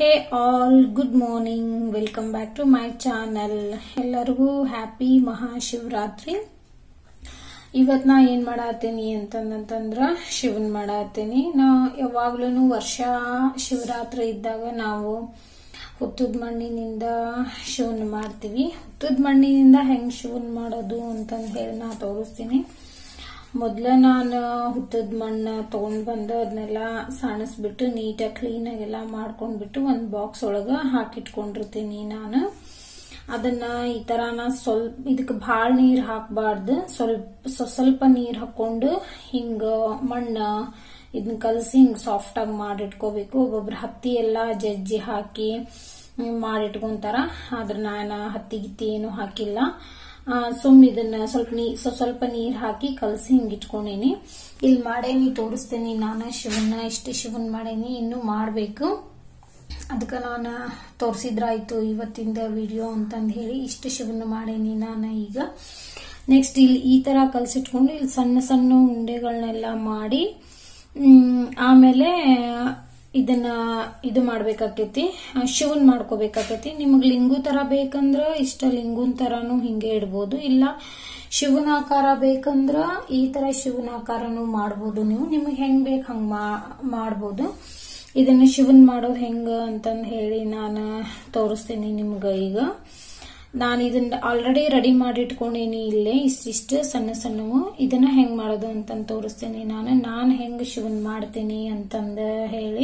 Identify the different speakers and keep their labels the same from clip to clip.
Speaker 1: hey all good morning welcome back to my channel ಎಲ್ಲರಿಗೂ happy Mahashivaratri ಇವತ್ ನಾ ಏನ್ ಮಾಡತ್ತೀನಿ ಅಂತಂದ್ರ ಶಿವನ್ ಮಾಡತ್ತೀನಿ ನಾ ಯಾವಾಗ್ಲೂ ವರ್ಷ ಶಿವರಾತ್ರಿ ಇದ್ದಾಗ ನಾವು ಹುತ್ತದ ಮಣ್ಣಿನಿಂದ ಶಿವನ್ ಮಾಡ್ತೀವಿ ಹುತ್ತದ ಮಣ್ಣಿನಿಂದ ಹೆಂಗ್ ಶಿವನ್ ಮಾಡೋದು ಅಂತಂದ್ ಹೇಳಿ ನಾ ತೋರಿಸ್ತೀನಿ ಮೊದ್ಲ ನಾನು ಹುತ್ತದ ಮಣ್ಣು ತಗೊಂಡ್ ಬಂದು ಅದನ್ನೆಲ್ಲ ಸಾಣಿಸ್ಬಿಟ್ಟು ನೀಟಾಗಿ ಕ್ಲೀನಾಗೆಲ್ಲ ಮಾಡ್ಕೊಂಡ್ಬಿಟ್ಟು ಒಂದ್ ಬಾಕ್ಸ್ ಒಳಗ ಹಾಕಿಟ್ಕೊಂಡಿರ್ತೀನಿ ನಾನು ಅದನ್ನ ಈ ತರ ನಾ ಸ್ವಲ್ಪ ಇದಕ್ಕೆ ಭಾಳ ನೀರ್ ಹಾಕಬಾರ್ದು ಸ್ವಲ್ಪ ಸ್ವಲ್ಪ ನೀರ್ ಹಾಕೊಂಡು ಹಿಂಗ ಮಣ್ಣ ಇದನ್ನ ಕಲಸಿ ಹಿಂಗ್ ಸಾಫ್ಟ್ ಆಗಿ ಮಾಡಿಟ್ಕೋಬೇಕು ಒಬ್ಬೊಬ್ರು ಹತ್ತಿ ಎಲ್ಲ ಜಜ್ಜಿ ಹಾಕಿ ಮಾಡಿಟ್ಕೊಂತಾರ ಆದ್ರೆ ನಾನು ಹತ್ತಿ ಗಿತ್ತಿ ಏನು ಹಾಕಿಲ್ಲ ಸುಮ್ ಇದನ್ನ ಸ್ವಲ್ಪ ನೀ ಸ್ವಲ್ಪ ನೀರ್ ಹಾಕಿ ಕಲಸಿ ಹಿಂಗ್ ಇಟ್ಕೊಂಡೇನಿ ಇಲ್ಲಿ ಮಾಡೇನಿ ತೋರಿಸ್ತೇನಿ ನಾನು ಶಿವನ್ನ ಇಷ್ಟು ಶಿವನ್ ಮಾಡೇನಿ ಇನ್ನು ಮಾಡ್ಬೇಕು ಅದಕ್ಕೆ ನಾನು ತೋರಿಸಿದ್ರಾಯ್ತು ಇವತ್ತಿಂದ ವಿಡಿಯೋ ಅಂತಂದು ಹೇಳಿ ಇಷ್ಟು ಶಿವನ್ನ ಮಾಡೇನಿ ನಾನು ಈಗ ನೆಕ್ಸ್ಟ್ ಇಲ್ಲಿ ಈ ತರ ಕಲಸಿಟ್ಕೊಂಡು ಇಲ್ಲಿ ಸಣ್ಣ ಸಣ್ಣ ಉಂಡೆಗಳನ್ನೆಲ್ಲ ಮಾಡಿ ಆಮೇಲೆ ಇದನ್ನ ಇದು ಮಾಡ್ಬೇಕಾಕೈತಿ ಶಿವನ್ ಮಾಡ್ಕೋಬೇಕಾಕೈತಿ ನಿಮಗ್ ಲಿಂಗು ತರ ಬೇಕಂದ್ರ ಇಷ್ಟ ಲಿಂಗುನ್ ತರಾನು ಹಿಂಗೆ ಇಡ್ಬೋದು ಇಲ್ಲ ಶಿವನ ಆಕಾರ ಬೇಕಂದ್ರ ಈ ತರ ಶಿವನ ಆಕಾರನು ಮಾಡ್ಬೋದು ನೀವು ನಿಮಗ್ ಹೆಂಗ್ ಬೇಕ್ ಹಂಗ್ ಮಾಡ್ಬೋದು ಇದನ್ನ ಶಿವನ್ ಮಾಡೋದು ಹೆಂಗ ಅಂತಂದ್ ಹೇಳಿ ನಾನು ತೋರಿಸ್ತೀನಿ ನಿಮ್ಗ ಈಗ ನಾನು ಇದನ್ನ ಆಲ್ರೆಡಿ ರೆಡಿ ಮಾಡಿ ಇಟ್ಕೊಂಡೇನಿ ಇಲ್ಲೇ ಇಷ್ಟಿಷ್ಟು ಸಣ್ಣ ಸಣ್ಣವು ಇದನ್ನ ಹೆಂಗ್ ಮಾಡೋದು ಅಂತಂದ್ ತೋರಿಸ್ತೀನಿ ನಾನು ನಾನ್ ಹೆಂಗ್ ಶಿವನ್ ಮಾಡ್ತೀನಿ ಅಂತಂದ ಹೇಳಿ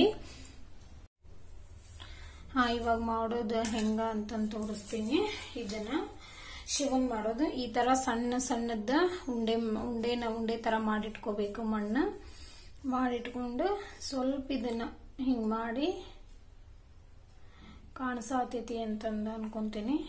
Speaker 1: ಹಾ ಇವಾಗ ಮಾಡೋದು ಹೆಂಗ ಅಂತಂದ್ ತೋರಿಸ್ತೀನಿ ಇದನ್ನ ಶಿವನ್ ಮಾಡೋದು ಈ ತರ ಸಣ್ಣ ಸಣ್ಣದ ಉಂಡೆ ಉಂಡೆನ ಉಂಡೆ ತರ ಮಾಡಿಟ್ಕೋಬೇಕು ಮಣ್ಣ ಮಾಡಿಟ್ಕೊಂಡು ಸ್ವಲ್ಪ ಇದನ್ನ ಹಿಂಗ್ ಮಾಡಿ ಕಾಣಿಸಾತೈತಿ ಅಂತಂದ ಅನ್ಕೊಂತೀನಿ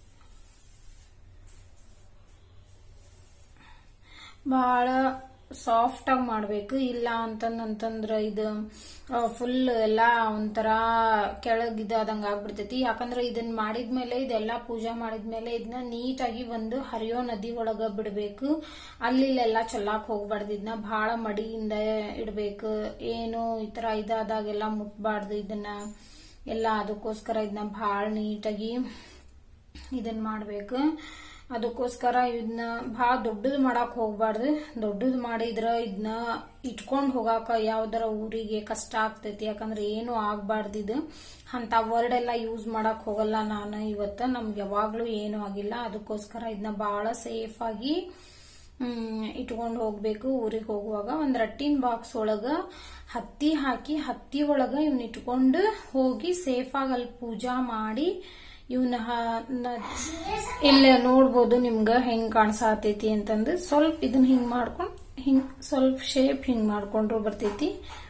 Speaker 1: ಬಹಳ ಸಾಫ್ಟ್ ಆಗಿ ಮಾಡ್ಬೇಕು ಇಲ್ಲ ಅಂತಂದ್ರ ಇದು ಫುಲ್ ಎಲ್ಲಾ ಒಂಥರ ಕೆಳಗ್ ಇದಾದಂಗ ಆಗ್ಬಿಡ್ತೈತಿ ಯಾಕಂದ್ರ ಇದನ್ನ ಮಾಡಿದ್ಮೇಲೆ ಇದೆಲ್ಲ ಪೂಜಾ ಮಾಡಿದ್ಮೇಲೆ ಇದನ್ನ ನೀಟಾಗಿ ಒಂದು ಹರಿಯೋ ನದಿ ಒಳಗ ಬಿಡ್ಬೇಕು ಅಲ್ಲಿ ಇಲ್ಲೆಲ್ಲ ಚೆಲ್ಲಾಕ್ ಹೋಗ್ಬಾರ್ದು ಇದನ್ನ ಬಹಳ ಮಡಿಯಿಂದ ಇಡ್ಬೇಕು ಏನು ಈ ತರ ಇದಾದಾಗೆಲ್ಲ ಮುಟ್ಬಾರ್ದು ಇದನ್ನ ಎಲ್ಲ ಅದಕ್ಕೋಸ್ಕರ ಇದನ್ನ ಬಹಳ ನೀಟಾಗಿ ಇದನ್ನ ಮಾಡ್ಬೇಕು ಅದಕ್ಕೋಸ್ಕರ ಇದನ್ನ ಭಾಳ ದೊಡ್ಡದು ಮಾಡಕ್ ಹೋಗ್ಬಾರ್ದು ದೊಡ್ಡದು ಮಾಡಿದ್ರ ಇದನ್ನ ಇಟ್ಕೊಂಡ್ ಹೋಗಾಕ ಯಾವ್ದರ ಊರಿಗೆ ಕಷ್ಟ ಆಗ್ತೈತಿ ಯಾಕಂದ್ರೆ ಏನು ಆಗ್ಬಾರ್ದು ಇದು ಅಂತ ವರ್ಡ್ ಎಲ್ಲ ಯೂಸ್ ಮಾಡಕ್ ಹೋಗಲ್ಲ ನಾನು ಇವತ್ತ ನಮ್ಗೆ ಯಾವಾಗ್ಲೂ ಏನು ಆಗಿಲ್ಲ ಅದಕ್ಕೋಸ್ಕರ ಇದನ್ನ ಬಹಳ ಸೇಫ್ ಆಗಿ ಹ್ಮ್ ಇಟ್ಕೊಂಡ್ ಹೋಗ್ಬೇಕು ಊರಿಗೆ ಹೋಗುವಾಗ ಒಂದ್ ರಟ್ಟಿನ ಬಾಕ್ಸ್ ಒಳಗ ಹತ್ತಿ ಹಾಕಿ ಹತ್ತಿ ಒಳಗ ಇವ್ನ ಇಟ್ಕೊಂಡು ಹೋಗಿ ಸೇಫ್ ಆಗಿ ಅಲ್ಲಿ ಪೂಜಾ ಮಾಡಿ ಇವನ್ನ ಇಲ್ಲ ನೋಡ್ಬೋದು ನಿಮ್ಗ ಹೆಂಗ್ ಕಾಣಿಸಾತೈತಿ ಅಂತಂದು ಸ್ವಲ್ಪ ಇದನ್ನ ಹಿಂಗ್ ಮಾಡ್ಕೊಂಡ್ ಹಿಂಗ್ ಸ್ವಲ್ಪ ಶೇಪ್ ಹಿಂಗ್ ಮಾಡ್ಕೊಂಡ್ರು ಬರ್ತೈತಿ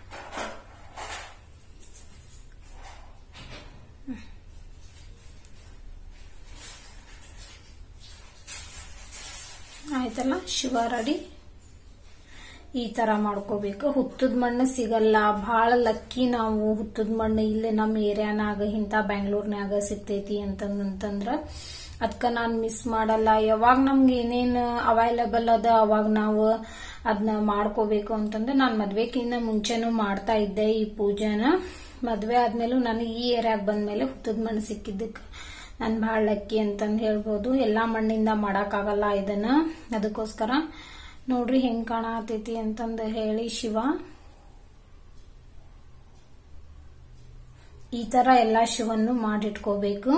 Speaker 1: ಆಯ್ತಲ್ಲ ಶಿವ ರೆಡಿ ಈ ತರ ಮಾಡ್ಕೋಬೇಕು ಹುತ್ತದ ಮಣ್ಣು ಸಿಗಲ್ಲ ಬಹಳ ಲಕ್ಕಿ ನಾವು ಹುತ್ತದ ಮಣ್ಣು ಇಲ್ಲೇ ನಮ್ಮ ಏರಿಯಾನಾಗ ಇಂತ ಬ್ಯಾಂಗ್ಳೂರ್ನಾಗ ಸಿಗ್ತೈತಿ ಅಂತಂದ್ರ ಅದಕ್ಕ ನಾನ್ ಮಿಸ್ ಮಾಡಲ್ಲ ಯಾವಾಗ ನಮ್ಗೆ ಏನೇನ್ ಅವೈಲಬಲ್ ಅದ ಅವಾಗ ನಾವು ಅದನ್ನ ಮಾಡ್ಕೋಬೇಕು ಅಂತಂದ್ರೆ ನಾನ್ ಮದ್ವೆಕಿಂತ ಮುಂಚೆನೂ ಮಾಡ್ತಾ ಇದ್ದೆ ಈ ಪೂಜೆನ ಮದ್ವೆ ಆದ್ಮೇಲೂ ನನಗೆ ಈ ಏರಿಯಾಗ ಬಂದ್ಮೇಲೆ ಹುತ್ತದ ಮಣ್ಣು ಸಿಕ್ಕಿದ್ದಕ್ಕೆ ನಾನ್ ಬಹಳ ಲಕ್ಕಿ ಅಂತಂದ್ ಹೇಳ್ಬೋದು ಎಲ್ಲಾ ಮಣ್ಣಿಂದ ಮಾಡಕ್ಕಾಗಲ್ಲ ಇದನ್ನ ಅದಕ್ಕೋಸ್ಕರ ನೋಡ್ರಿ ಹೆಂಗ್ ಕಾಣತೈತಿ ಅಂತಂದ ಹೇಳಿ ಶಿವ ಈ ತರ ಎಲ್ಲಾ ಶಿವನ್ನು ಮಾಡಿಟ್ಕೋಬೇಕು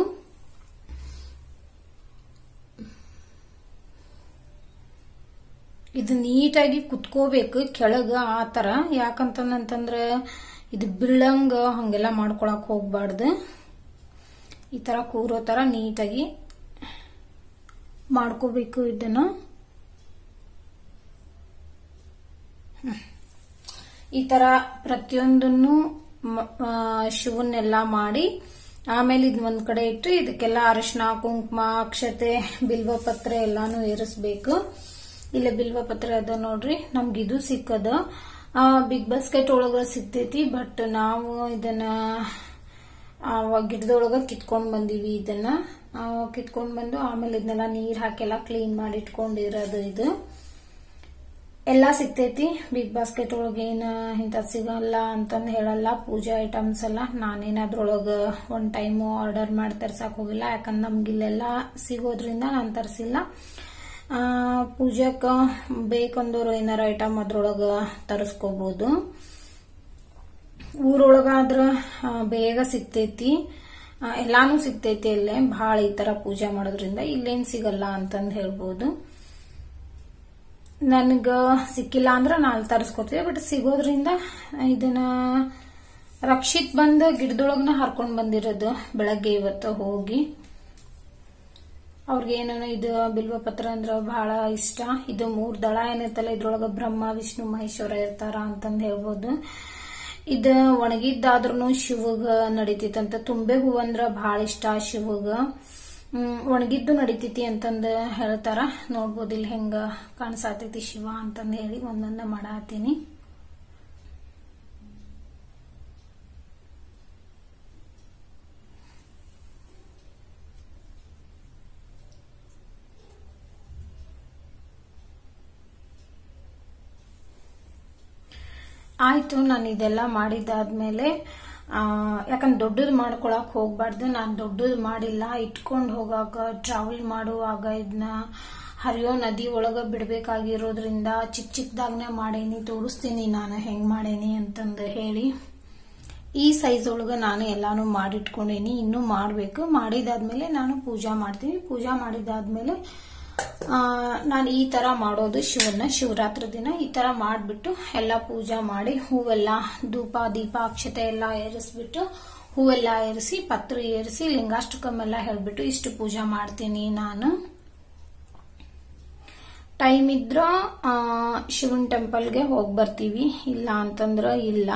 Speaker 1: ಇದು ನೀಟಾಗಿ ಕುತ್ಕೋಬೇಕು ಕೆಳಗ ಆ ತರ ಯಾಕಂತಂದ್ರ ಇದು ಬೀಳಂಗ ಹಂಗೆಲ್ಲ ಮಾಡ್ಕೊಳಕ್ ಹೋಗ್ಬಾರ್ದು ಈ ತರ ಕೂರೋ ತರ ನೀಟಾಗಿ ಮಾಡ್ಕೋಬೇಕು ಇದನ್ನ ಈ ತರ ಪ್ರತಿಯೊಂದನ್ನು ಶಿವನ್ನೆಲ್ಲ ಮಾಡಿ ಆಮೇಲೆ ಇದ್ ಒಂದ್ ಕಡೆ ಇಟ್ಟು ಇದಕ್ಕೆಲ್ಲ ಅರಿಶಿನ ಕುಂಕುಮ ಅಕ್ಷತೆ ಬಿಲ್ವ ಪತ್ರೆ ಎಲ್ಲಾನು ಏರಿಸ್ಬೇಕು ಇಲ್ಲ ಬಿಲ್ವ ಪತ್ರೆ ಅದ ನೋಡ್ರಿ ನಮ್ಗೆ ಇದು ಸಿಕ್ಕದ ಬಿಗ್ ಬಾಸ್ಕೆಟ್ ಒಳಗ ಸಿಗ್ತೈತಿ ಬಟ್ ನಾವು ಇದನ್ನ ಗಿಡದೊಳಗ ಕಿತ್ಕೊಂಡ್ ಬಂದಿವಿ ಇದನ್ನ ಕಿತ್ಕೊಂಡ್ ಬಂದು ಆಮೇಲೆ ಇದನ್ನೆಲ್ಲ ನೀರ್ ಹಾಕೆಲ್ಲ ಕ್ಲೀನ್ ಮಾಡಿ ಇಟ್ಕೊಂಡಿರೋದು ಇದು ಎಲ್ಲಾ ಸಿಗ್ತೈತಿ ಬಿಗ್ ಬಾಸ್ಕೆಟ್ ಒಳಗೆ ಏನ ಇಂಥದ್ ಸಿಗಲ್ಲ ಅಂತಂದ್ ಹೇಳಲ್ಲ ಪೂಜೆ ಐಟಮ್ಸ್ ಎಲ್ಲ ನಾನೇನ್ ಅದ್ರೊಳಗ ಒಂದ್ ಟೈಮ್ ಆರ್ಡರ್ ಮಾಡಿ ತರ್ಸಕ್ ಹೋಗಿಲ್ಲ ಯಾಕಂದ್ರೆ ನಮ್ಗಿಲ್ಲೆಲ್ಲ ಸಿಗೋದ್ರಿಂದ ನಾನ್ ತರ್ಸಿಲ್ಲ ಆ, ಪೂಜಾಕ್ಕ ಬೇಕಂದವ್ರು ಏನಾರ ಐಟಮ್ ಅದ್ರೊಳಗ ತರಿಸ್ಕೋಬಹುದು ಊರೊಳಗಾದ್ರ ಆ, ಬೇಗ ಸಿಗ್ತೈತಿ ಆ, ಎಲ್ಲಾನು ಸಿಗ್ತೈತಿ ಇಲ್ಲೇ ಭಾಳ ಈ ತರ ಪೂಜೆ ಮಾಡೋದ್ರಿಂದ ಇಲ್ಲೇನ್ ಸಿಗಲ್ಲ ಅಂತಂದ್ ಹೇಳ್ಬೋದು ನನ್ಗ ಸಿಕ್ಕಿಲ್ಲ ಅಂದ್ರ ನಾಲ್ ತರಿಸ್ಕೊಡ್ತೀವಿ ಬಟ್ ಸಿಗೋದ್ರಿಂದ ಇದನ್ನ ರಕ್ಷಿತ್ ಬಂದ ಗಿಡದೊಳಗ್ನ ಹರ್ಕೊಂಡ್ ಬಂದಿರೋದು ಬೆಳಗ್ಗೆ ಇವತ್ತು ಹೋಗಿ ಅವ್ರಿಗೆ ಏನೇನೋ ಇದು ಬಿಲ್ವ ಪತ್ರ ಅಂದ್ರ ಬಹಳ ಇಷ್ಟ ಇದು ಮೂರ್ ದಳ ಏನೈತಲ್ಲ ಇದ್ರೊಳಗ ಬ್ರಹ್ಮ ವಿಷ್ಣು ಮಹೇಶ್ವರ ಇರ್ತಾರ ಅಂತಂದ್ ಹೇಳ್ಬೋದು ಇದ ಒಣಗಿದ್ದಾದ್ರೂ ಶಿವಗ ನಡಿತೈತಂತ ತುಂಬೆ ಹೂವ ಅಂದ್ರ ಬಹಳ ಇಷ್ಟ ಶಿವಗ ಹ್ಮ್, ಒಣಗಿದ್ದು ನಡಿತೈತಿ ಅಂತಂದ ಹೇಳ್ತಾರ ನೋಡ್ಬೋದು ಇಲ್ಲಿ ಹೆಂಗ ಕಾಣಿಸಾತೈತಿ ಶಿವ ಅಂತಂದ್ ಹೇಳಿ ಒಂದೊಂದ ಮಾಡಾತೀನಿ ಆಯ್ತು ನಾನು ಇದೆಲ್ಲ ಮಾಡಿದ್ದಾದ್ಮೇಲೆ ಆ, ಯಾಕಂದ್ರೆ ದೊಡ್ಡದು ಮಾಡ್ಕೊಳಕ್ ಹೋಗ್ಬಾರ್ದು ನಾನು ದೊಡ್ಡದು ಮಾಡಿಲ್ಲ ಇಟ್ಕೊಂಡು ಹೋಗಾಕ ಟ್ರಾವೆಲ್ ಮಾಡುವಾಗ ಇದನ್ನ ಹರಿಯೋ ನದಿ ಒಳಗ ಬಿಡ್ಬೇಕಾಗಿರೋದ್ರಿಂದ ಚಿಕ್ಕ ಚಿಕ್ಕದಾಗ್ನೆ ಮಾಡೇನಿ ತೋರಿಸ್ತೀನಿ ನಾನು ಹೆಂಗ್ ಮಾಡೇನಿ ಅಂತಂದು ಹೇಳಿ ಈ ಸೈಜ್ ಒಳಗ ನಾನು ಎಲ್ಲಾನು ಮಾಡಿಟ್ಕೊಂಡೇನಿ ಇನ್ನೂ ಮಾಡ್ಬೇಕು ಮಾಡಿದಾದ್ಮೇಲೆ ನಾನು ಪೂಜಾ ಮಾಡ್ತೀನಿ ಪೂಜಾ ಮಾಡಿದಾದ್ಮೇಲೆ ಆ, ನಾನು ಈ ತರ ಮಾಡೋದು ಶಿವನ್ನ ಶಿವರಾತ್ರಿ ದಿನ ಈ ತರ ಮಾಡ್ಬಿಟ್ಟು ಎಲ್ಲ ಪೂಜಾ ಮಾಡಿ ಹೂವೆಲ್ಲ ಧೂಪ ದೀಪ ಅಕ್ಷತೆ ಎಲ್ಲ ಏರಿಸ್ಬಿಟ್ಟು ಹೂವೆಲ್ಲ ಏರಿಸಿ ಪತ್ರ ಏರಿಸಿ ಲಿಂಗಾಷ್ಟಕಮೆಲ್ಲ ಹೇಳ್ಬಿಟ್ಟು ಇಷ್ಟು ಪೂಜಾ ಮಾಡ್ತೀನಿ ನಾನು ಟೈಮ್ ಇದ್ರ ಆ, ಶಿವನ್ ಟೆಂಪಲ್ಗೆ ಹೋಗಿ ಬರ್ತೀವಿ ಇಲ್ಲ ಅಂತಂದ್ರ ಇಲ್ಲ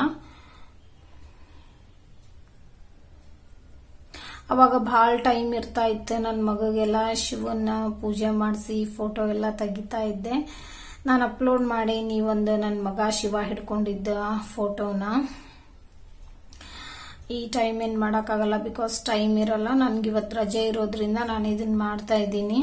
Speaker 1: ಅವಾಗ ಭಾಳ ಟೈಮ್ ಇರ್ತಾ ಇತ್ತು ನನ್ನ ಮಗಗೆಲ್ಲ ಶಿವನ್ನ ಪೂಜೆ ಮಾಡಿಸಿ ಫೋಟೋ ಎಲ್ಲ ತೆಗಿತಾ ಇದ್ದೆ ನಾನು ಅಪ್ಲೋಡ್ ಮಾಡೀನಿ ಒಂದು ನನ್ನ ಮಗ ಶಿವ ಹಿಡ್ಕೊಂಡಿದ್ದ ಫೋಟೋನ ಈ ಟೈಮ್ ಏನ್ ಮಾಡಕ್ಕಾಗಲ್ಲ ಬಿಕಾಸ್ ಟೈಮ್ ಇರಲ್ಲ ನನ್ಗೆ ಇವತ್ತು ರಜೆ ಇರೋದ್ರಿಂದ ನಾನು ಇದನ್ನ ಮಾಡ್ತಾ ಇದ್ದೀನಿ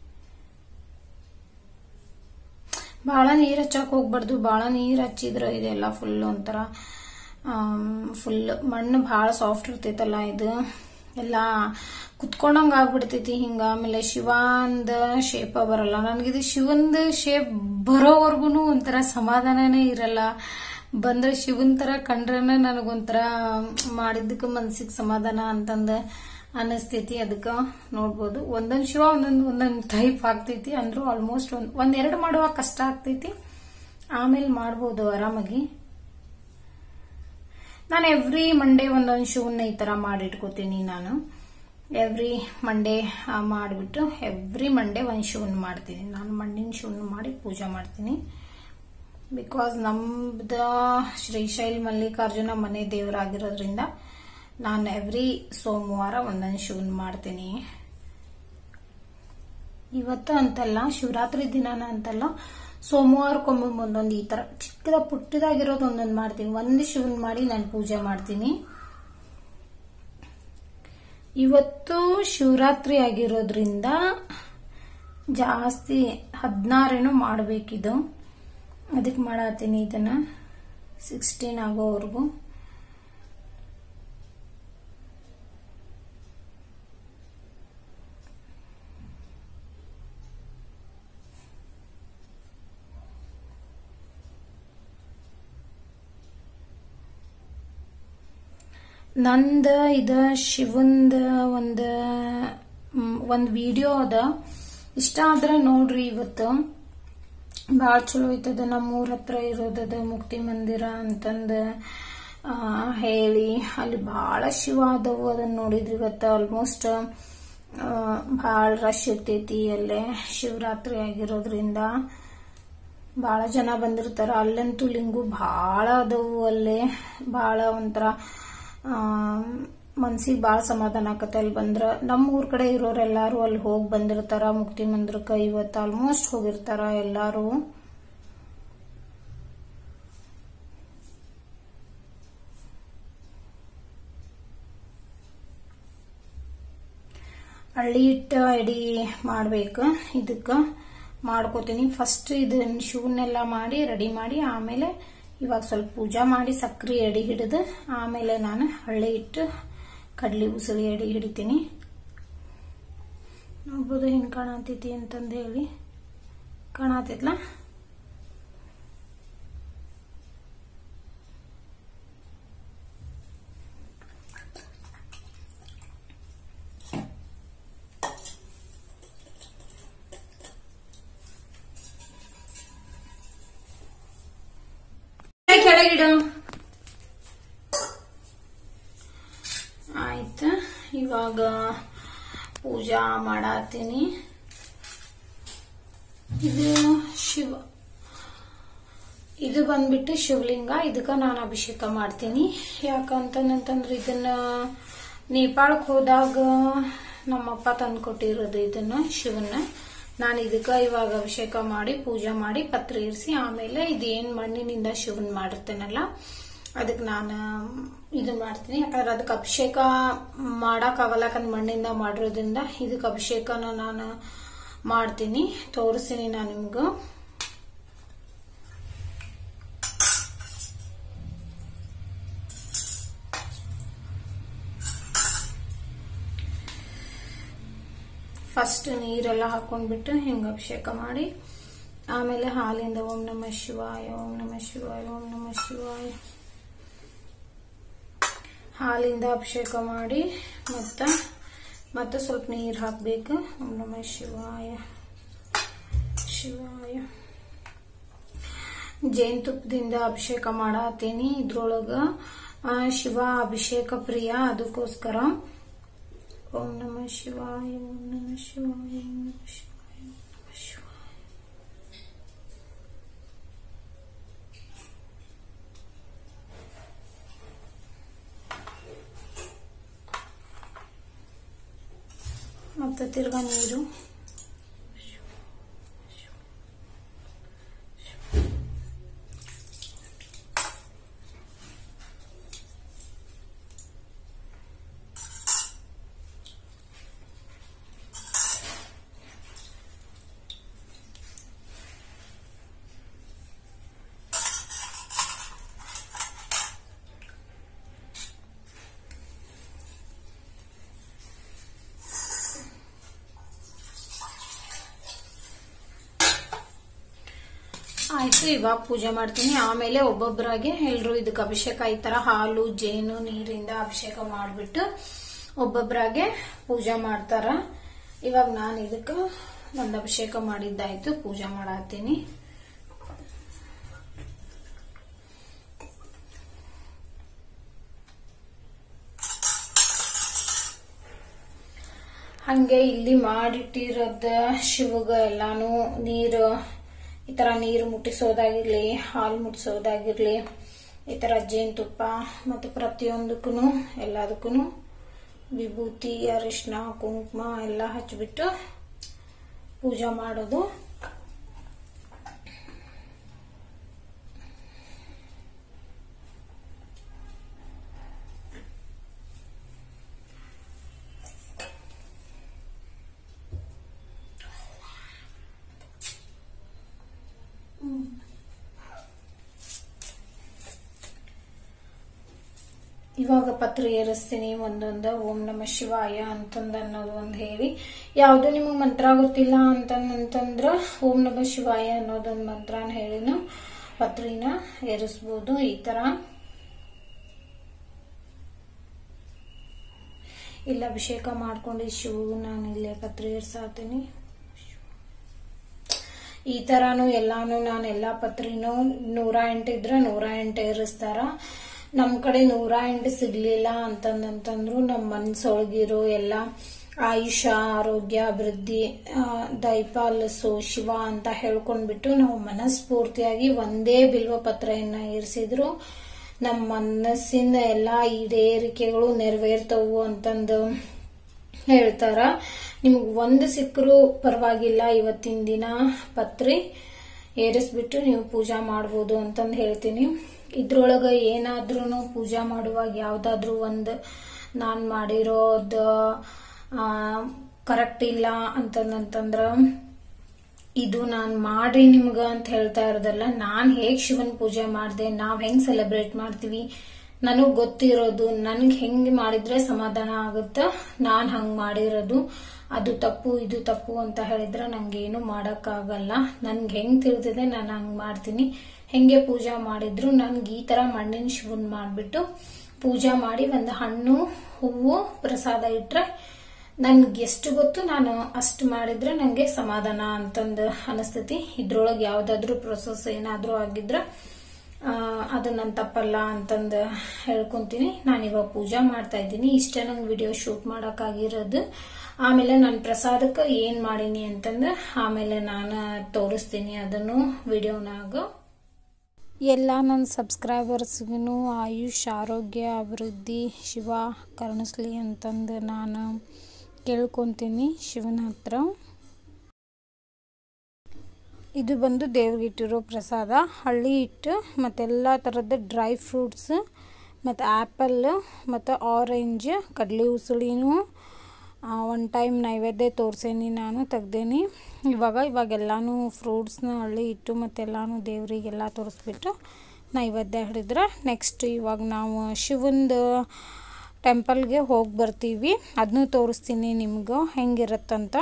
Speaker 1: ಬಹಳ ನೀರ್ ಹಚ್ಚಕ್ ಹೋಗ್ಬಾರ್ದು ಬಹಳ ನೀರ್ ಹಚ್ಚಿದ್ರೆ ಇದೆಲ್ಲ ಫುಲ್ ಒಂಥರ ಫುಲ್ ಮಣ್ಣು ಬಹಳ ಸಾಫ್ಟ್ ಇರ್ತೈತಲ್ಲ ಇದು ಎಲ್ಲ ಕುತ್ಕೊಂಡಂಗ ಆಗ್ಬಿಡ್ತೈತಿ ಹಿಂಗ ಆಮೇಲೆ ಶಿವಂದ ಶೇಪ ಬರಲ್ಲ ನನಗಿದು ಶಿವಂದ ಶೇಪ್ ಬರೋವರ್ಗುನು ಒಂಥರ ಸಮಾಧಾನನೇ ಇರಲ್ಲ ಬಂದ್ರೆ ಶಿವನ್ ತರ ಕಂಡ್ರನ ನನಗೊಂಥರ ಮಾಡಿದ್ದಕ್ಕೆ ಮನ್ಸಿಗೆ ಸಮಾಧಾನ ಅಂತಂದ ಅನಿಸ್ತೈತಿ ಅದಕ್ಕ ನೋಡ್ಬೋದು ಒಂದೊಂದ್ ಶಿವ ಒಂದೊಂದ್ ಒಂದೊಂದ್ ಟೈಪ್ ಆಗ್ತೈತಿ ಅಂದ್ರೂ ಆಲ್ಮೋಸ್ಟ್ ಒಂದ್ ಒಂದೆರಡು ಮಾಡುವಾಗ ಕಷ್ಟ ಆಗ್ತೈತಿ ಆಮೇಲೆ ಮಾಡ್ಬೋದು ಆರಾಮಾಗಿ ನಾನು ಎವ್ರಿ ಮಂಡೇ ಒಂದೊಂದು ಶಿವನ್ನ ಈ ತರ ಮಾಡಿಟ್ಕೋತೀನಿ ನಾನು ಎವ್ರಿ ಮಂಡೇ ಮಾಡಿಬಿಟ್ಟು ಎವ್ರಿ ಮಂಡೇ ಒಂದು ಶಿವನ್ ಮಾಡ್ತೀನಿ ನಾನು ಮಣ್ಣಿನ ಶಿವನ್ ಮಾಡಿ ಪೂಜೆ ಮಾಡ್ತೀನಿ ಬಿಕಾಸ್ ನಮ್ದ ಶ್ರೀಶೈಲ್ ಮಲ್ಲಿಕಾರ್ಜುನ ಮನೆ ದೇವರಾಗಿರೋದ್ರಿಂದ ನಾನು ಎವ್ರಿ ಸೋಮವಾರ ಒಂದೊಂದು ಶಿವನ್ ಮಾಡ್ತೀನಿ ಇವತ್ತು ಅಂತಲ್ಲ ಶಿವರಾತ್ರಿ ದಿನಾನ ಅಂತಲ್ಲ ಸೋಮವಾರಕ್ಕೊಮ್ಮೆ ಒಂದೊಂದು ಈ ತರ ಚಿಕ್ಕದ ಪುಟ್ಟದಾಗಿರೋದು ಒಂದೊಂದು ಮಾಡ್ತೀನಿ ಒಂದು ಶಿವನ್ ಮಾಡಿ ನಾನು ಪೂಜೆ ಮಾಡ್ತೀನಿ ಇವತ್ತು ಶಿವರಾತ್ರಿ ಆಗಿರೋದ್ರಿಂದ ಜಾಸ್ತಿ ಹದಿನಾರೇನೋ ಮಾಡಬೇಕಿದು ಅದಕ್ಕೆ ಮಾಡತ್ತೀನಿ ಇದನ್ನ ಸಿಕ್ಸ್ಟೀನ್ ಆಗೋವರೆಗೂ ನಂದ ಇದ ಶಿವಂದ ಒಂದ ಮ್, ಒಂದ್ ವಿಡಿಯೋ ಅದ ಇಷ್ಟ ಆದ್ರೆ ನೋಡ್ರಿ ಇವತ್ತು ಭಾಳ ಚಲೋ ಐತದ ನಮ್ಮ ಊರ ಹತ್ರ ಇರೋದದ ಮುಕ್ತಿ ಮಂದಿರ ಅಂತಂದ ಆ, ಹೇಳಿ ಅಲ್ಲಿ ಬಹಳ ಶಿವ ಅದವು ಅದನ್ನ ನೋಡಿದ್ರಿ ಇವತ್ತು ಆಲ್ಮೋಸ್ಟ್ ಭಾಳ ರಶ್ ಇರ್ತೈತಿ ಅಲ್ಲೇ ಶಿವರಾತ್ರಿ ಆಗಿರೋದ್ರಿಂದ ಬಹಳ ಜನ ಬಂದಿರ್ತಾರ ಅಲ್ಲಂತೂ ಲಿಂಗು ಬಹಳ ಅದವು ಅಲ್ಲೇ ಬಹಳ ಒಂಥರ ಮನ್ಸಿಗೆ ಭಾಳ ಸಮಾಧಾನ ಆಕತ್ತೆ ಅಲ್ಲಿ ಬಂದ್ರ ನಮ್ಮ ಊರ್ ಕಡೆ ಇರೋರೆಲ್ಲಾರು ಅಲ್ಲಿ ಹೋಗಿ ಬಂದಿರ್ತಾರ ಮುಕ್ತಿ ಮಂದಿರಕ್ಕ ಇವತ್ತು ಆಲ್ಮೋಸ್ಟ್ ಹೋಗಿರ್ತಾರ ಎಲ್ಲಾರು ಹಳ್ಳಿ ಹಿಟ್ಟ ಎಡಿ ಮಾಡ್ಬೇಕು ಇದಕ್ಕ ಮಾಡ್ಕೋತೀನಿ ಫಸ್ಟ್ ಇದನ್ನ ಶೂನೆಲ್ಲ ಮಾಡಿ ರೆಡಿ ಮಾಡಿ ಆಮೇಲೆ ಇವಾಗ ಸ್ವಲ್ಪ ಪೂಜಾ ಮಾಡಿ ಸಕ್ರೆ ಎಡಿ ಹಿಡಿದು ಆಮೇಲೆ ನಾನು ಹಳ್ಳಿ ಇಟ್ಟು ಕಡ್ಲಿ ಉಸಳಿ ಎಡಿ ಹಿಡಿತೀನಿ ನೋಡ್ಬೋದು ಹೆಂಗ್ ಕಾಣತೈತಿ ಅಂತಂದು ಹೇಳಿ ಕಾಣತೈತ್ಲ ಕೆಳಗಿಡು ಆಯ್ತು ಇವಾಗ ಪೂಜಾ ಮಾಡತ್ತೀನಿ ಇದು ಶಿವ ಇದು ಬಂದ್ಬಿಟ್ಟು ಶಿವಲಿಂಗ ಇದಕ್ಕ ನಾನು ಅಭಿಷೇಕ ಮಾಡ್ತೀನಿ ಯಾಕಂತಂದ್ರೆ ಇದನ್ನ ನೇಪಾಳಕ್ಕೆ ಹೋದಾಗ ನಮ್ಮಪ್ಪ ತಂದು ಕೊಟ್ಟಿರೋದು ಇದನ್ನ ಶಿವನ್ನ ನಾನು ಇದಕ್ಕ ಇವಾಗ ಅಭಿಷೇಕ ಮಾಡಿ ಪೂಜೆ ಮಾಡಿ ಪತ್ರ ಇರಿಸಿ ಆಮೇಲೆ ಇದೇನ್ ಮಣ್ಣಿನಿಂದ ಶಿವನ್ ಮಾಡಿರ್ತೇನಲ್ಲ ಅದಕ್ಕೆ ನಾನು ಇದು ಮಾಡ್ತೀನಿ ಯಾಕಂದ್ರೆ ಅದಕ್ಕೆ ಅಭಿಷೇಕ ಮಾಡಕ್ ಆಗಲ್ಲ ಯಾಕಂದ್ರೆ ಮಣ್ಣಿಂದ ಮಾಡಿರೋದ್ರಿಂದ ಇದಕ್ಕೆ ಅಭಿಷೇಕನ ನಾನು ಮಾಡ್ತೀನಿ ತೋರಿಸ್ತೀನಿ ನಾನು ನಿಮ್ಗೆ ಫಸ್ಟ್ ನೀರೆಲ್ಲ ಹಾಕೊಂಡ್ಬಿಟ್ಟು ಹಿಂಗ ಅಭಿಷೇಕ ಮಾಡಿ ಆಮೇಲೆ ಹಾಲಿಂದ ಓಂ ನಮ ಶಿವಾಯ ಓಂ ನಮ ಶಿವಾಯ ಓಂ ನಮ ಶಿವಾಯ ಹಾಲಿಂದ ಅಭಿಷೇಕ ಮಾಡಿ ಮತ್ತ ಮತ್ತೆ ಸ್ವಲ್ಪ ನೀರು ಹಾಕ್ಬೇಕು ಓಂ ನಮ ಶಿವಾಯ ಶಿವಾಯ ಜೇನುತುಪ್ಪದಿಂದ ಅಭಿಷೇಕ ಮಾಡತ್ತೀನಿ ಇದ್ರೊಳಗ ಆ, ಶಿವ ಅಭಿಷೇಕ ಪ್ರಿಯ ಅದಕ್ಕೋಸ್ಕರ ಓಂ ನಮ ಶಿವಾಯ ಓಂ ನಮ ಶಿವಾಯ ಓಂ ನಮ ಶಿವಾಯ ಓಂ ನಮ ಶಿವಾಯ ಮತ್ತೆ ತಿರ್ಗಾ ನೀರು ಆಯ್ತು ಇವಾಗ ಪೂಜೆ ಮಾಡ್ತೀನಿ ಆಮೇಲೆ ಒಬ್ಬೊಬ್ಬರಾಗೆ ಎಲ್ರು ಇದಕ್ಕೆ ಅಭಿಷೇಕ ಈ ತರ ಹಾಲು ಜೇನು ನೀರಿಂದ ಅಭಿಷೇಕ ಮಾಡ್ಬಿಟ್ಟು ಒಬ್ಬೊಬ್ಬರಾಗೆ ಪೂಜೆ ಮಾಡ್ತಾರ ಇವಾಗ ನಾನು ಇದಕ್ಕೆ ಒಂದು ಅಭಿಷೇಕ ಮಾಡಿದ್ದಾಯ್ತು ಪೂಜೆ ಮಾಡತ್ತೀನಿ ಹಂಗೆ ಇಲ್ಲಿ ಮಾಡಿಟ್ಟಿರೋದ ಶಿವಗ ಎಲ್ಲಾನು ನೀರು ಈ ತರ ನೀರು ಮುಟ್ಟಿಸೋದಾಗಿರ್ಲಿ ಹಾಲು ಮುಟ್ಟಿಸೋದಾಗಿರ್ಲಿ ಈ ತರ ಜೇನುತುಪ್ಪ ಮತ್ತು ಪ್ರತಿಯೊಂದಕ್ಕೂ ಎಲ್ಲದಕ್ಕೂ ವಿಭೂತಿ ಅರಿಶಿನ ಕುಂಕುಮ ಎಲ್ಲ ಹಚ್ಬಿಟ್ಟು ಪೂಜೆ ಮಾಡೋದು ಇವಾಗ ಪತ್ರ ಏರಿಸ್ತೀನಿ ಒಂದೊಂದ ಓಂ ನಮ ಶಿವಾಯ ಅಂತಂದ ಅನ್ನೋದು ಒಂದು ಹೇಳಿ ಯಾವ್ದು ನಿಮಗೆ ಮಂತ್ರ ಗೊತ್ತಿಲ್ಲ ಅಂತಂದ್ರ ಓಂ ನಮ ಶಿವಾಯ ಅನ್ನೋದೊಂದು ಮಂತ್ರನ ಹೇಳಿನ ಪತ್ರಿನ ಏರಿಸ್ಬೋದು ಈ ತರ ಇಲ್ಲ ಅಭಿಷೇಕ ಮಾಡ್ಕೊಂಡು ಶಿವ ನಾನು ಇಲ್ಲೇ ಪತ್ರಿ ಏರ್ಸಾತೀನಿ ಈ ತರಾನು ಎಲ್ಲಾನು ನಾನು ಎಲ್ಲಾ ಪತ್ರಿನೂ ನೂರ ಎಂಟು ಇದ್ರೆ ನೂರ ಎಂಟು ಏರಿಸ್ತಾರ ನಮ್ ಕಡೆ ನೂರ ಎಂಟು ಸಿಗ್ಲಿಲ್ಲ ಅಂತಂದಂತಂದ್ರು ನಮ್ಮ ಮನ್ಸೊಳಗಿರೋ ಎಲ್ಲ ಆಯುಷ ಆರೋಗ್ಯ ಅಭಿವೃದ್ಧಿ ಆ, ದೈಪಾಲಸು ಶಿವ ಅಂತ ಹೇಳ್ಕೊಂಡ್ಬಿಟ್ಟು ನಾವು ಮನಸ್ಫೂರ್ತಿಯಾಗಿ ಒಂದೇ ಬಿಲ್ವ ಪತ್ರೆಯನ್ನ ಇರಿಸಿದ್ರು ನಮ್ಮ ಮನಸ್ಸಿನ ಎಲ್ಲಾ ಈಡೇರಿಕೆಗಳು ನೆರವೇರ್ತವು ಅಂತಂದು ಹೇಳ್ತಾರ ನಿಮ್ಗೆ ಒಂದು ಸಿಕ್ಕರೂ ಪರವಾಗಿಲ್ಲ ಇವತ್ತಿನ ದಿನ ಪತ್ರಿ ಏರಿಸ್ಬಿಟ್ಟು ನೀವು ಪೂಜಾ ಮಾಡ್ಬೋದು ಅಂತಂದು ಹೇಳ್ತೀನಿ ಇದ್ರೊಳಗ ಏನಾದ್ರೂ ಪೂಜಾ ಮಾಡುವಾಗ ಯಾವ್ದಾದ್ರೂ ಒಂದು ನಾನ್ ಮಾಡಿರೋದು ಕರೆಕ್ಟ್ ಇಲ್ಲ ಅಂತಂದಂತಂದ್ರ ಇದು ನಾನು ಮಾಡ್ರಿ ನಿಮ್ಗ ಅಂತ ಹೇಳ್ತಾ ಇರೋದಲ್ಲ ನಾನ್ ಹೇಗ್ ಶಿವನ್ ಪೂಜೆ ಮಾಡಿದೆ ನಾವ್ ಹೆಂಗ್ ಸೆಲೆಬ್ರೇಟ್ ಮಾಡ್ತೀವಿ ನನಗ್ ಗೊತ್ತಿರೋದು ನನ್ಗೆ ಹೆಂಗ್ ಮಾಡಿದ್ರೆ ಸಮಾಧಾನ ಆಗುತ್ತ ನಾನ್ ಹಂಗ್ ಮಾಡಿರೋದು ಅದು ತಪ್ಪು ಇದು ತಪ್ಪು ಅಂತ ಹೇಳಿದ್ರೆ ನಂಗೇನು ಮಾಡಕ್ಕಾಗಲ್ಲ ನನ್ಗೆ ಹೆಂಗ್ ತಿಳಿದಿದೆ ನಾನು ಹಂಗ್ ಮಾಡ್ತೀನಿ ಹೆಂಗೆ ಪೂಜಾ ಮಾಡಿದ್ರು ನನ್ಗೆ ಈ ತರ ಮಣ್ಣಿನ ಶಿವನ್ ಮಾಡ್ಬಿಟ್ಟು ಪೂಜಾ ಮಾಡಿ ಒಂದು ಹಣ್ಣು ಹೂವು ಪ್ರಸಾದ ಇಟ್ರೆ ನನ್ಗೆ ಎಷ್ಟು ಗೊತ್ತು ನಾನು ಅಷ್ಟು ಮಾಡಿದ್ರೆ ನಂಗೆ ಸಮಾಧಾನ ಅಂತಂದು ಅನಿಸ್ತತಿ ಇದ್ರೊಳಗೆ ಯಾವ್ದಾದ್ರು ಪ್ರೊಸೆಸ್ ಏನಾದ್ರೂ ಆಗಿದ್ರೆ ಆ, ಅದು ನನ್ ತಪ್ಪಲ್ಲ ಅಂತಂದು ಹೇಳ್ಕೊಂತೀನಿ ನಾನು ಇವಾಗ ಪೂಜಾ ಮಾಡ್ತಾ ಇದ್ದೀನಿ ಇಷ್ಟೇ ನಂಗೆ ವಿಡಿಯೋ ಶೂಟ್ ಮಾಡಕ್ಕಾಗಿರೋದು ಆಮೇಲೆ ನಾನು ಪ್ರಸಾದಕ್ಕೆ ಏನ್ ಮಾಡೀನಿ ಅಂತಂದ್ರೆ ಆಮೇಲೆ ನಾನು ತೋರಿಸ್ತೀನಿ ಅದನ್ನು ವಿಡಿಯೋನಾಗ ಎಲ್ಲ ನನ್ನ ಸಬ್ಸ್ಕ್ರೈಬರ್ಸ್ಗೂ ಆಯುಷ್ ಆರೋಗ್ಯ ಅಭಿವೃದ್ಧಿ ಶಿವ ಕರುಣಿಸ್ಲಿ ಅಂತಂದು ನಾನು ಕೇಳ್ಕೊತೀನಿ ಶಿವನ ಹತ್ರ ಇದು ಬಂದು ದೇವ್ರಿಗೆ ಇಟ್ಟಿರೋ ಪ್ರಸಾದ ಹಳ್ಳಿ ಹಿಟ್ಟು ಮತ್ತೆಲ್ಲ ಥರದ ಡ್ರೈ ಫ್ರೂಟ್ಸ್ ಮತ್ತು ಆ್ಯಪಲ್ ಮತ್ತು ಆರೆಂಜ್ ಕಡಲೆ ಉಸುಳಿನೂ ಒನ್ ಟೈಮ್ ನೈವೇದ್ಯ ತೋರ್ಸೇನಿ ನಾನು ತೆಗ್ದೇನಿ ಇವಾಗ ಇವಾಗೆಲ್ಲಾನು ಫ್ರೂಟ್ಸ್ನ ಹಳ್ಳಿ ಹಿಟ್ಟು ಮತ್ತೆಲ್ಲಾನು ದೇವರಿಗೆಲ್ಲ ತೋರಿಸ್ಬಿಟ್ಟು ನೈವೇದ್ಯ ಹಿಡಿದ್ರೆ ನೆಕ್ಸ್ಟ್ ಇವಾಗ ನಾವು ಶಿವಂದು ಟೆಂಪಲ್ಗೆ ಹೋಗಿ ಬರ್ತೀವಿ ಅದನ್ನೂ ತೋರಿಸ್ತೀನಿ ನಿಮ್ಗೆ ಹೆಂಗಿರುತ್ತಂತ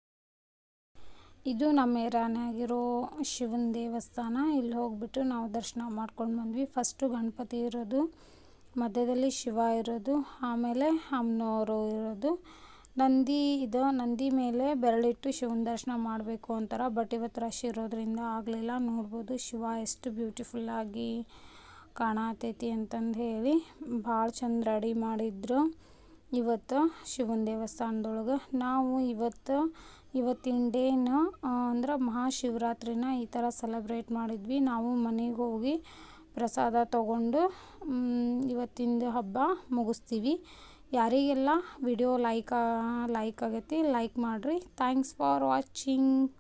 Speaker 1: ಇದು ನಮ್ಮ ಏರಿಯಾನಾಗಿರೋ ಶಿವನ ದೇವಸ್ಥಾನ ಇಲ್ಲಿ ಹೋಗ್ಬಿಟ್ಟು ನಾವು ದರ್ಶನ ಮಾಡ್ಕೊಂಡು ಬಂದ್ವಿ ಫಸ್ಟು ಗಣಪತಿ ಇರೋದು ಮಧ್ಯದಲ್ಲಿ ಶಿವ ಇರೋದು ಆಮೇಲೆ ಅಮ್ಮನವರು ಇರೋದು ನಂದಿ ಇದು ನಂದಿ ಮೇಲೆ ಬೆರಳಿಟ್ಟು ಶಿವನ ದರ್ಶನ ಮಾಡಬೇಕು ಅಂತಾರೆ ಬಟ್ ಇವತ್ತು ರಶ್ ಇರೋದ್ರಿಂದ ಆಗಲಿಲ್ಲ ನೋಡ್ಬೋದು ಶಿವ ಎಷ್ಟು ಬ್ಯೂಟಿಫುಲ್ಲಾಗಿ ಕಾಣತೈತಿ ಅಂತಂದು ಹೇಳಿ ಭಾಳ ಚಂದ ರೆಡಿ ಮಾಡಿದ್ರು ಇವತ್ತು ಶಿವನ ದೇವಸ್ಥಾನದೊಳಗೆ ನಾವು ಇವತ್ತು ಇವತ್ತಿನ ಡೇನ ಅಂದ್ರೆ ಮಹಾಶಿವರಾತ್ರಿನ ಈ ಥರ ಸೆಲೆಬ್ರೇಟ್ ಮಾಡಿದ್ವಿ ನಾವು ಮನೆಗೆ ಹೋಗಿ ಪ್ರಸಾದ ತಗೊಂಡು ಇವತ್ತಿಂದು ಹಬ್ಬ ಮುಗಿಸ್ತೀವಿ ಯಾರಿಗೆಲ್ಲ ವಿಡಿಯೋ ಲೈಕ್ ಲೈಕ್ ಆಗೈತಿ ಲೈಕ್ ಮಾಡಿರಿ ಥ್ಯಾಂಕ್ಸ್ ಫಾರ್ ವಾಚಿಂಗ್